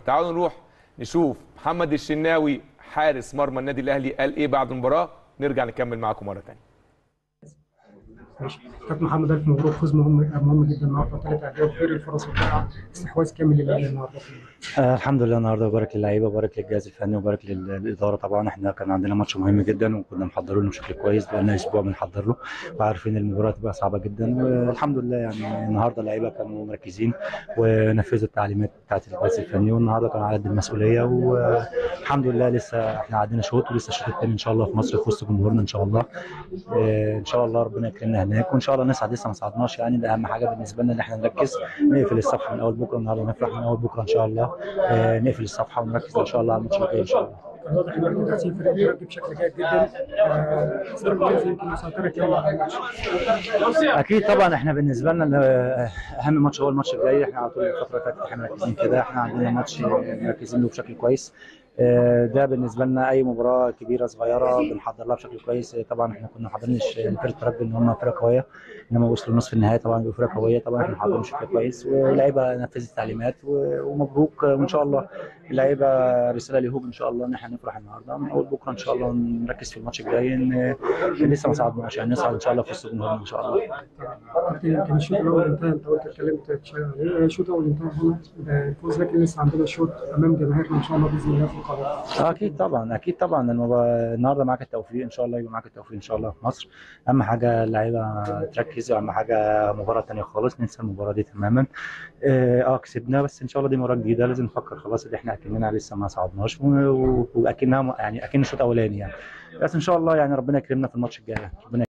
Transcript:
تعالوا نروح نشوف محمد الشناوي حارس مرمى النادي الاهلي قال ايه بعد المباراه نرجع نكمل معاكم مره ثانيه ماشي كابتن محمد الف مبروك فوز مهم مهم جدا النهارده ثلاث اهداف غير الفرص الضائعه استحواذ كامل للاهلي النهارده آه الحمد لله النهارده بارك للعيبه بارك للجهاز الفني وبارك للاداره طبعا احنا كان عندنا ماتش مهم جدا وكنا محضرين له بشكل كويس بقالنا اسبوع بنحضر له وعارفين المباراه تبقى صعبه جدا والحمد لله يعني النهارده اللعيبه كانوا مركزين ونفذوا التعليمات بتاعت الجهاز الفني والنهارده كانوا على قد المسؤوليه والحمد لله لسه احنا عندنا شوط ولسه الشوط الثاني ان شاء الله في مصر في وسط جمهورنا ان شاء الله آه ان شاء الله ربنا يكرمنا هناك وان شاء الله نسعد لسه ما صعدناش يعني ده اهم حاجه بالنسبه لنا ان احنا نركز نقفل الصفحه من اول بكره النهارده نفرح من اول بكره ان شاء الله آه نقفل الصفحه ونركز ان شاء الله على الماتش الجاي ان شاء الله كان واضح ان احنا داخلين فريق بيرد بشكل جيد جدا استراتيجيه يمكن مسيطره كامله على الماتش اكيد طبعا احنا بالنسبه لنا اهم ماتش هو الماتش الجاي احنا على طول الفتره اللي فاتت احنا مركزين كده احنا عندنا ماتش مركزين له بشكل كويس ده بالنسبه لنا اي مباراه كبيره صغيره بنحضر لها بشكل كويس طبعا احنا كنا حاضرين فرقه ترجي ان هم فرقه قويه انما وصلوا نصف النهائي طبعا بيبقوا فرقه قويه طبعا احنا حاضرين بشكل كويس واللعيبه نفذت التعليمات ومبروك وان شاء الله اللعيبه رساله ليهم ان شاء الله ان احنا نفرح النهارده من اول بكره ان شاء الله نركز في الماتش الجاي ان لسه ما صعدناش يعني نصعد ان شاء الله في وسط الجمهور ان شاء الله كابتن الشوط الاول انتهى انت قلت اتكلمت شويه عليه الشوط الاول انتهى هنا الفوز لكن لسه عندنا شوط امام جماهيرنا ان شاء الله باذن الله في القاهره اكيد طبعا اكيد طبعا النهارده معاك التوفيق ان شاء الله يبقى معاك التوفيق ان شاء الله في مصر اهم حاجه اللعيبه تركز واهم حاجه مباراه ثانيه خالص ننسى المباراه دي تماما اه كسبنا بس ان شاء الله دي مباراه جديده لازم نفكر خلاص اللي احنا اكننا لسه ما صعدناش واكنها يعني اكن الشوط الاولاني يعني بس ان شاء الله يعني ربنا يكرمنا في الماتش الجاي ربنا